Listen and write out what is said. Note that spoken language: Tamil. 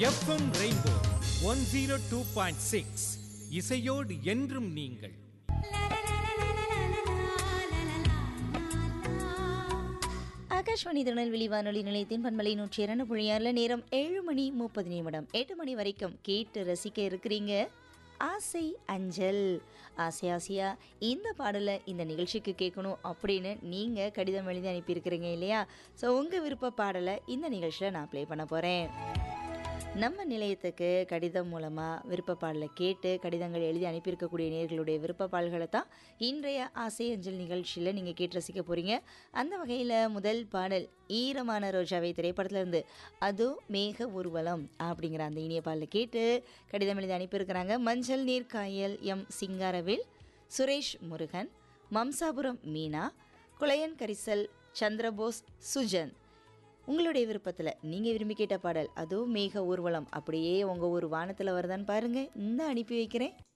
FM rainbow one zero two point six இசையோடு என்றும் நீங்கள் ஆகாஷ்வாணி திருநெல்வேலி வானொலி நிலையத்தின் பண்பலை நூற்றி இரண்டு புள்ளி ஆறில் நேரம் ஏழு மணி முப்பது நிமிடம் எட்டு மணி வரைக்கும் கேட்டு ரசிக்க இருக்கிறீங்க ஆசை அஞ்சல் ஆசை ஆசையா இந்த பாடலை இந்த நிகழ்ச்சிக்கு கேட்கணும் அப்படின்னு நீங்கள் கடிதம் எழுதி அனுப்பியிருக்கிறீங்க இல்லையா ஸோ உங்கள் விருப்ப பாடலை இந்த நிகழ்ச்சியில் நான் ப்ளே பண்ண போகிறேன் நம்ம நிலையத்துக்கு கடிதம் மூலமாக விருப்ப பாடலை கேட்டு கடிதங்கள் எழுதி அனுப்பியிருக்கக்கூடிய நேர்களுடைய விருப்ப பாடல்களை தான் இன்றைய ஆசை அஞ்சல் நிகழ்ச்சியில் நீங்கள் கேட்டு ரசிக்க போகிறீங்க அந்த வகையில் முதல் பாடல் ஈரமான ரோஜாவை திரைப்படத்துலேருந்து அதோ மேக ஊர்வலம் அப்படிங்கிற அந்த இனிய பாடலை கேட்டு கடிதம் எழுதி அனுப்பியிருக்கிறாங்க மஞ்சள் நீர் காயல் எம் சிங்காரவில் சுரேஷ் முருகன் மம்சாபுரம் மீனா குளையன் கரிசல் சந்திரபோஸ் சுஜன் உங்களுடைய விருப்பத்தில் நீங்கள் விரும்பி கேட்ட பாடல் அதுவும் மேக ஊர்வலம் அப்படியே உங்கள் ஒரு வானத்தில் வருதான்னு பாருங்கள் இந்த அனுப்பி வைக்கிறேன்